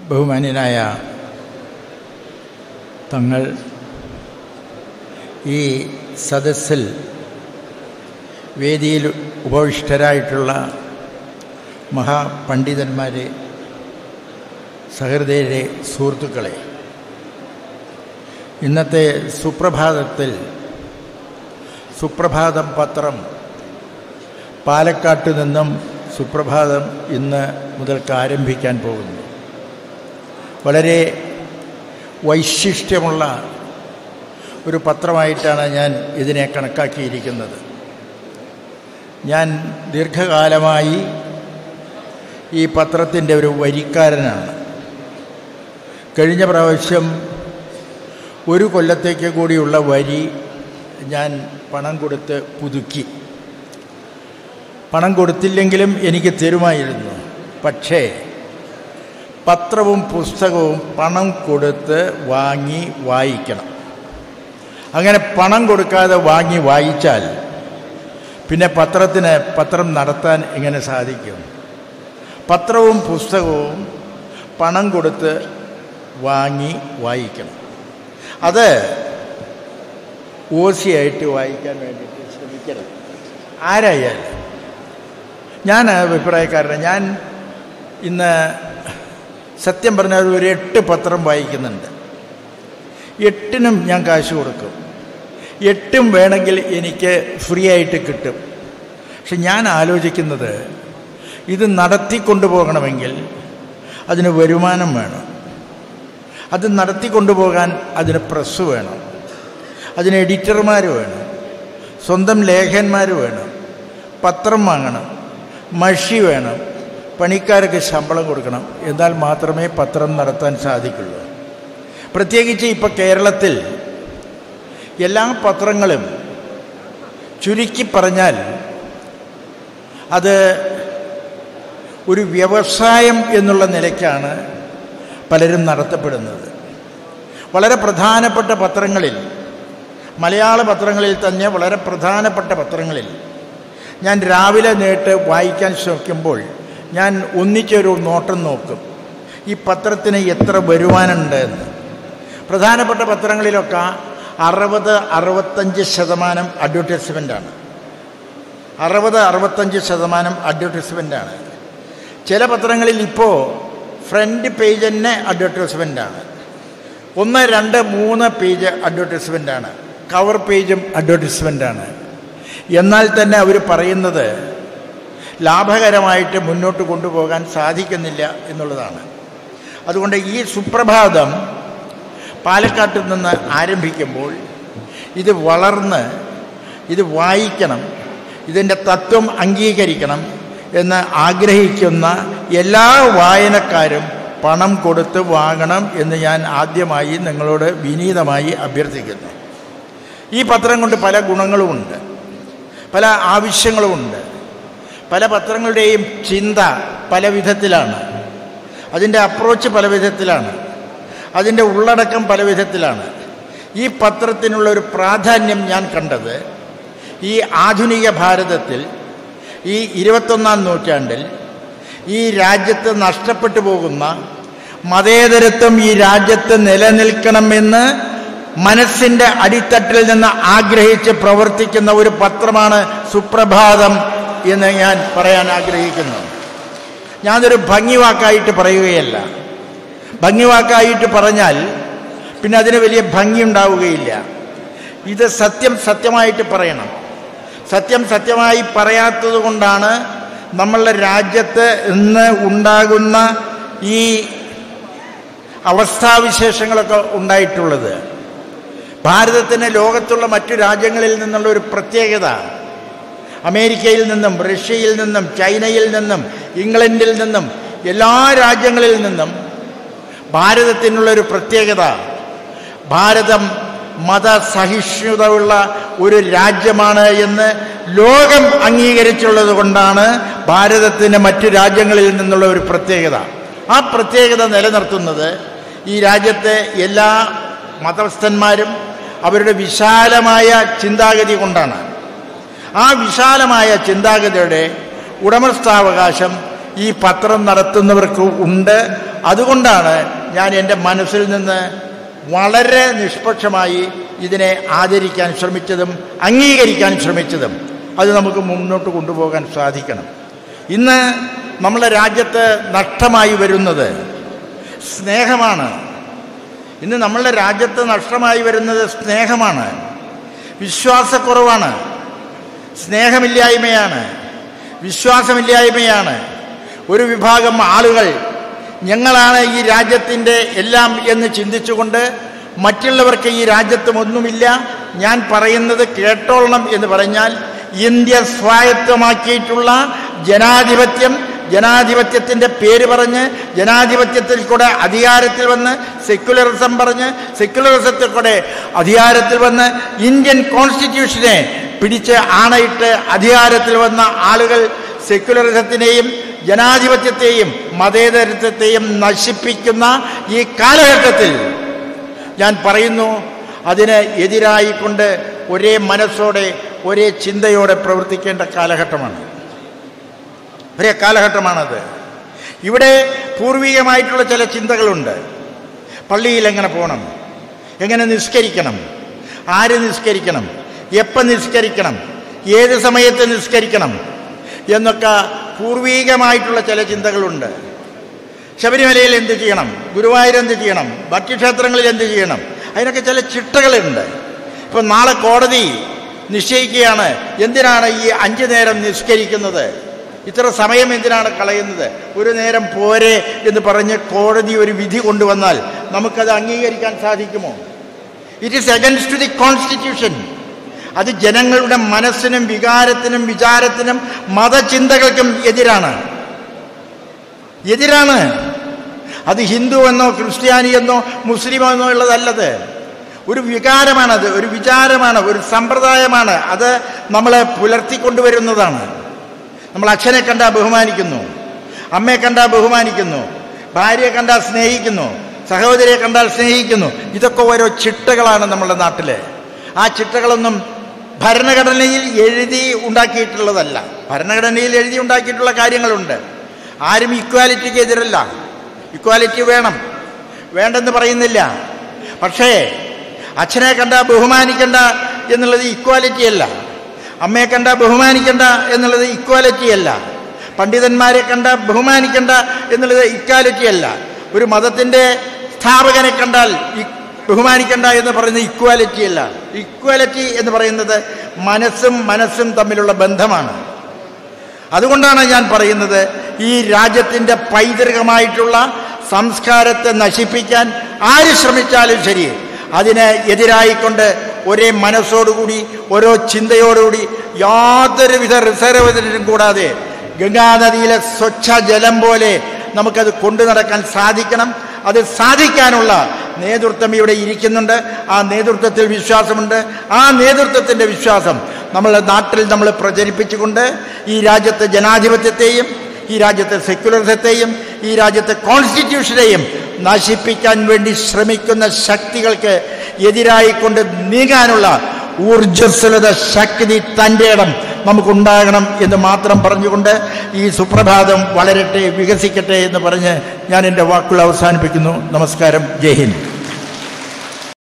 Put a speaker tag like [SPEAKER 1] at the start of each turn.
[SPEAKER 1] ബഹുമാന്യനായ തങ്ങൾ ഈ സദസ്സിൽ വേദിയിൽ ഉപവിഷ്ടരായിട്ടുള്ള മഹാപണ്ഡിതന്മാരെ സഹൃദയരെ സുഹൃത്തുക്കളെ ഇന്നത്തെ സുപ്രഭാതത്തിൽ സുപ്രഭാതം പത്രം പാലക്കാട്ട് നിന്നും സുപ്രഭാതം ഇന്ന് മുതൽക്ക് ആരംഭിക്കാൻ പോകുന്നു വളരെ വൈശിഷ്ട്യമുള്ള ഒരു പത്രമായിട്ടാണ് ഞാൻ ഇതിനെ കണക്കാക്കിയിരിക്കുന്നത് ഞാൻ ദീർഘകാലമായി ഈ പത്രത്തിൻ്റെ ഒരു വരിക്കാരനാണ് കഴിഞ്ഞ പ്രാവശ്യം ഒരു കൊല്ലത്തേക്ക് കൂടിയുള്ള വരി ഞാൻ പണം കൊടുത്ത് പുതുക്കി പണം കൊടുത്തില്ലെങ്കിലും എനിക്ക് തരുമായിരുന്നു പക്ഷേ പത്രവും പുസ്തകവും പണം കൊടുത്ത് വാങ്ങി വായിക്കണം അങ്ങനെ പണം കൊടുക്കാതെ വാങ്ങി വായിച്ചാൽ പിന്നെ പത്രത്തിന് പത്രം നടത്താൻ എങ്ങനെ സാധിക്കും പത്രവും പുസ്തകവും പണം കൊടുത്ത് വാങ്ങി വായിക്കണം അത് ഓസിയായിട്ട് വായിക്കാൻ വേണ്ടിയിട്ട് ശ്രമിക്കണം ആരായാലും ഞാൻ അഭിപ്രായക്കാരനാണ് ഞാൻ ഇന്ന് സത്യം പറഞ്ഞാൽ ഒരു എട്ട് പത്രം വായിക്കുന്നുണ്ട് എട്ടിനും ഞാൻ കാശ് കൊടുക്കും എട്ടും വേണമെങ്കിൽ എനിക്ക് ഫ്രീ ആയിട്ട് കിട്ടും പക്ഷെ ഞാൻ ആലോചിക്കുന്നത് ഇത് നടത്തിക്കൊണ്ടുപോകണമെങ്കിൽ അതിന് വരുമാനം വേണം അത് നടത്തിക്കൊണ്ടുപോകാൻ അതിന് പ്രസ് വേണം അതിന് എഡിറ്റർമാർ വേണം സ്വന്തം ലേഖന്മാർ വേണം പത്രം വാങ്ങണം മഷി വേണം പണിക്കാർക്ക് ശമ്പളം കൊടുക്കണം എന്നാൽ മാത്രമേ പത്രം നടത്താൻ സാധിക്കുള്ളൂ പ്രത്യേകിച്ച് ഇപ്പോൾ കേരളത്തിൽ എല്ലാ പത്രങ്ങളും ചുരുക്കി പറഞ്ഞാൽ അത് ഒരു വ്യവസായം എന്നുള്ള നിലയ്ക്കാണ് പലരും നടത്തപ്പെടുന്നത് വളരെ പ്രധാനപ്പെട്ട പത്രങ്ങളിൽ മലയാള പത്രങ്ങളിൽ തന്നെ വളരെ പ്രധാനപ്പെട്ട പത്രങ്ങളിൽ ഞാൻ രാവിലെ നേട്ട് വായിക്കാൻ ശ്രമിക്കുമ്പോൾ ഞാൻ ഒന്നിച്ചൊരു നോട്ടം നോക്കും ഈ പത്രത്തിന് എത്ര വരുമാനമുണ്ട് എന്ന് പ്രധാനപ്പെട്ട പത്രങ്ങളിലൊക്കെ അറുപത് അറുപത്തഞ്ച് ശതമാനം അഡ്വർടൈസ്മെൻ്റാണ് അറുപത് അറുപത്തഞ്ച് ശതമാനം അഡ്വർടൈസ്മെൻ്റാണ് ചില പത്രങ്ങളിൽ ഇപ്പോൾ ഫ്രണ്ട് പേജ് തന്നെ അഡ്വർടൈസ്മെൻ്റാണ് ഒന്ന് രണ്ട് മൂന്ന് പേജ് അഡ്വർടൈസ്മെൻ്റാണ് കവർ പേജും അഡ്വർടൈസ്മെൻ്റാണ് എന്നാൽ തന്നെ അവർ പറയുന്നത് ലാഭകരമായിട്ട് മുന്നോട്ട് കൊണ്ടുപോകാൻ സാധിക്കുന്നില്ല എന്നുള്ളതാണ് അതുകൊണ്ട് ഈ സുപ്രഭാതം പാലക്കാട്ടിൽ നിന്ന് ആരംഭിക്കുമ്പോൾ ഇത് വളർന്ന് ഇത് വായിക്കണം ഇതിൻ്റെ തത്വം അംഗീകരിക്കണം എന്ന് ആഗ്രഹിക്കുന്ന എല്ലാ വായനക്കാരും പണം കൊടുത്ത് വാങ്ങണം എന്ന് ഞാൻ ആദ്യമായി നിങ്ങളോട് വിനീതമായി അഭ്യർത്ഥിക്കുന്നു ഈ പത്രം കൊണ്ട് പല ഗുണങ്ങളുമുണ്ട് പല ആവശ്യങ്ങളുമുണ്ട് പല പത്രങ്ങളുടെയും ചിന്ത പല വിധത്തിലാണ് അതിൻ്റെ അപ്രോച്ച് പല വിധത്തിലാണ് അതിൻ്റെ ഉള്ളടക്കം പല വിധത്തിലാണ് ഈ പത്രത്തിനുള്ള ഒരു പ്രാധാന്യം ഞാൻ കണ്ടത് ഈ ആധുനിക ഭാരതത്തിൽ ഈ ഇരുപത്തൊന്നാം നൂറ്റാണ്ടിൽ ഈ രാജ്യത്ത് നഷ്ടപ്പെട്ടു പോകുന്ന മതേതരത്വം ഈ രാജ്യത്ത് നിലനിൽക്കണമെന്ന് മനസ്സിൻ്റെ അടിത്തട്ടിൽ നിന്ന് ആഗ്രഹിച്ച് പ്രവർത്തിക്കുന്ന ഒരു പത്രമാണ് സുപ്രഭാതം എന്ന് ഞാൻ പറയാൻ ആഗ്രഹിക്കുന്നു ഞാനൊരു ഭംഗിവാക്കായിട്ട് പറയുകയല്ല ഭംഗിവാക്കായിട്ട് പറഞ്ഞാൽ പിന്നെ അതിന് വലിയ ഭംഗി ഉണ്ടാവുകയില്ല ഇത് സത്യം സത്യമായിട്ട് പറയണം സത്യം സത്യമായി പറയാത്തത് കൊണ്ടാണ് നമ്മളുടെ രാജ്യത്ത് ഇന്ന് ഉണ്ടാകുന്ന ഈ അവസ്ഥാവിശേഷങ്ങളൊക്കെ ഉണ്ടായിട്ടുള്ളത് ഭാരതത്തിന് ലോകത്തുള്ള മറ്റു രാജ്യങ്ങളിൽ നിന്നുള്ള ഒരു പ്രത്യേകത അമേരിക്കയിൽ നിന്നും റഷ്യയിൽ നിന്നും ചൈനയിൽ നിന്നും ഇംഗ്ലണ്ടിൽ നിന്നും എല്ലാ രാജ്യങ്ങളിൽ നിന്നും ഭാരതത്തിനുള്ളൊരു പ്രത്യേകത ഭാരതം മതസഹിഷ്ണുതയുള്ള ഒരു രാജ്യമാണ് എന്ന് ലോകം അംഗീകരിച്ചുള്ളത് കൊണ്ടാണ് ഭാരതത്തിന് മറ്റു രാജ്യങ്ങളിൽ നിന്നുള്ള ഒരു പ്രത്യേകത ആ പ്രത്യേകത നിലനിർത്തുന്നത് ഈ രാജ്യത്തെ എല്ലാ മതസ്ഥന്മാരും അവരുടെ വിശാലമായ ചിന്താഗതി കൊണ്ടാണ് ആ വിശാലമായ ചിന്താഗതിയുടെ ഉടമസ്ഥാവകാശം ഈ പത്രം നടത്തുന്നവർക്ക് ഉണ്ട് അതുകൊണ്ടാണ് ഞാൻ എൻ്റെ മനസ്സിൽ നിന്ന് വളരെ നിഷ്പക്ഷമായി ഇതിനെ ആദരിക്കാൻ ശ്രമിച്ചതും അംഗീകരിക്കാൻ ശ്രമിച്ചതും അത് നമുക്ക് മുന്നോട്ട് കൊണ്ടുപോകാൻ സാധിക്കണം ഇന്ന് നമ്മുടെ രാജ്യത്ത് നഷ്ടമായി വരുന്നത് സ്നേഹമാണ് ഇന്ന് നമ്മളുടെ രാജ്യത്ത് നഷ്ടമായി വരുന്നത് സ്നേഹമാണ് വിശ്വാസക്കുറവാണ് സ്നേഹമില്ലായ്മയാണ് വിശ്വാസമില്ലായ്മയാണ് ഒരു വിഭാഗം ആളുകൾ ഞങ്ങളാണ് ഈ രാജ്യത്തിൻ്റെ എല്ലാം എന്ന് ചിന്തിച്ചുകൊണ്ട് മറ്റുള്ളവർക്ക് ഈ രാജ്യത്തും ഒന്നുമില്ല ഞാൻ പറയുന്നത് കേട്ടോളണം എന്ന് പറഞ്ഞാൽ ഇന്ത്യ സ്വായത്തമാക്കിയിട്ടുള്ള ജനാധിപത്യം ജനാധിപത്യത്തിൻ്റെ പേര് പറഞ്ഞ് ജനാധിപത്യത്തിൽ കൂടെ അധികാരത്തിൽ വന്ന് സെക്യുലറിസം പറഞ്ഞ് സെക്യുലറിസത്തിൽ കൂടെ അധികാരത്തിൽ വന്ന് ഇന്ത്യൻ കോൺസ്റ്റിറ്റ്യൂഷനെ പിടിച്ച് ആണയിട്ട് അധികാരത്തിൽ വന്ന ആളുകൾ സെക്യുലറിസത്തിനെയും ജനാധിപത്യത്തെയും മതേതരത്വത്തെയും നശിപ്പിക്കുന്ന ഈ കാലഘട്ടത്തിൽ ഞാൻ പറയുന്നു അതിന് എതിരായിക്കൊണ്ട് ഒരേ മനസ്സോടെ ഒരേ ചിന്തയോടെ പ്രവർത്തിക്കേണ്ട കാലഘട്ടമാണ് ഒരേ കാലഘട്ടമാണത് ഇവിടെ പൂർവികമായിട്ടുള്ള ചില ചിന്തകളുണ്ട് പള്ളിയിൽ എങ്ങനെ പോകണം എങ്ങനെ നിസ്കരിക്കണം ആര് നിസ്കരിക്കണം എപ്പം നിസ്കരിക്കണം ഏത് സമയത്ത് നിസ്കരിക്കണം എന്നൊക്കെ പൂർവീകമായിട്ടുള്ള ചില ചിന്തകളുണ്ട് ശബരിമലയിൽ എന്ത് ചെയ്യണം ഗുരുവായൂർ എന്ത് ചെയ്യണം മറ്റു ക്ഷേത്രങ്ങളിൽ എന്ത് ചെയ്യണം അതിനൊക്കെ ചില ചിട്ടകളുണ്ട് ഇപ്പം നാളെ കോടതി നിശ്ചയിക്കുകയാണ് എന്തിനാണ് ഈ അഞ്ചു നേരം നിസ്കരിക്കുന്നത് ഇത്ര സമയം എന്തിനാണ് കളയുന്നത് ഒരു നേരം പോരെ എന്ന് പറഞ്ഞ് കോടതി ഒരു വിധി കൊണ്ടുവന്നാൽ നമുക്കത് അംഗീകരിക്കാൻ സാധിക്കുമോ it is against to the constitution അത് ജനങ്ങളുടെ മനസ്സിനും വികാരത്തിനും വിചാരത്തിനും മതചിന്തകൾക്കും എതിരാണ് എതിരാണ് അത് ഹിന്ദു എന്നോ ക്രിസ്ത്യാനി എന്നോ മുസ്ലിമോ എന്നോ ഉള്ളതല്ലത് ഒരു വികാരമാണത് ഒരു വിചാരമാണ് ഒരു സമ്പ്രദായമാണ് അത് നമ്മളെ പുലർത്തിക്കൊണ്ടുവരുന്നതാണ് നമ്മൾ അച്ഛനെ കണ്ടാൽ ബഹുമാനിക്കുന്നു അമ്മയെ കണ്ടാൽ ബഹുമാനിക്കുന്നു ഭാര്യയെ കണ്ടാൽ സ്നേഹിക്കുന്നു സഹോദരിയെ കണ്ടാൽ സ്നേഹിക്കുന്നു ഇതൊക്കെ ഓരോ ചിട്ടകളാണ് നമ്മുടെ നാട്ടിലെ ആ ചിട്ടകളൊന്നും ഭരണഘടനയിൽ എഴുതി ഉണ്ടാക്കിയിട്ടുള്ളതല്ല ഭരണഘടനയിൽ എഴുതി ഉണ്ടാക്കിയിട്ടുള്ള കാര്യങ്ങളുണ്ട് ആരും ഇക്വാലിറ്റിക്ക് എതിരല്ല ഇക്വാലിറ്റി വേണം വേണ്ടെന്ന് പറയുന്നില്ല പക്ഷേ അച്ഛനെ കണ്ട ബഹുമാനിക്കണ്ട എന്നുള്ളത് ഇക്വാലിറ്റി അല്ല അമ്മയെ കണ്ട ബഹുമാനിക്കണ്ട എന്നുള്ളത് ഇക്വാലിറ്റി അല്ല പണ്ഡിതന്മാരെ കണ്ട ബഹുമാനിക്കണ്ട എന്നുള്ളത് ഇക്വാലിറ്റി അല്ല ഒരു മതത്തിൻ്റെ സ്ഥാപകനെ കണ്ടാൽ ഇ- ബഹുമാനിക്കണ്ട എന്ന് പറയുന്നത് ഇക്വാലിറ്റി അല്ല ഇക്വാലിറ്റി എന്ന് പറയുന്നത് മനസ്സും മനസ്സും തമ്മിലുള്ള ബന്ധമാണ് അതുകൊണ്ടാണ് ഞാൻ പറയുന്നത് ഈ രാജ്യത്തിൻ്റെ പൈതൃകമായിട്ടുള്ള സംസ്കാരത്തെ നശിപ്പിക്കാൻ ആര് ശ്രമിച്ചാലും ശരി അതിന് എതിരായിക്കൊണ്ട് ഒരേ മനസ്സോടുകൂടി ഓരോ ചിന്തയോടുകൂടി യാതൊരുവിധ റിസർവേഷനും കൂടാതെ ഗംഗാനദിയിലെ സ്വച്ഛ ജലം പോലെ നമുക്കത് കൊണ്ടു നടക്കാൻ സാധിക്കണം അത് സാധിക്കാനുള്ള നേതൃത്വം ഇവിടെ ഇരിക്കുന്നുണ്ട് ആ നേതൃത്വത്തിൽ വിശ്വാസമുണ്ട് ആ നേതൃത്വത്തിൻ്റെ വിശ്വാസം നമ്മളെ നാട്ടിൽ നമ്മൾ പ്രചരിപ്പിച്ചുകൊണ്ട് ഈ രാജ്യത്തെ ജനാധിപത്യത്തെയും ഈ രാജ്യത്തെ സെക്യുലറിസത്തെയും ഈ രാജ്യത്തെ കോൺസ്റ്റിറ്റ്യൂഷനെയും നശിപ്പിക്കാൻ വേണ്ടി ശ്രമിക്കുന്ന ശക്തികൾക്ക് എതിരായിക്കൊണ്ട് നീങ്ങാനുള്ള ഊർജ്ജസ്വലത ശക്തി തൻ്റെ ഇടം നമുക്കുണ്ടാകണം എന്ന് മാത്രം പറഞ്ഞുകൊണ്ട് ഈ സുപ്രഭാതം വളരട്ടെ വികസിക്കട്ടെ എന്ന് പറഞ്ഞ് ഞാൻ എൻ്റെ വാക്കുകൾ അവസാനിപ്പിക്കുന്നു നമസ്കാരം ജയ് ഹിന്ദ്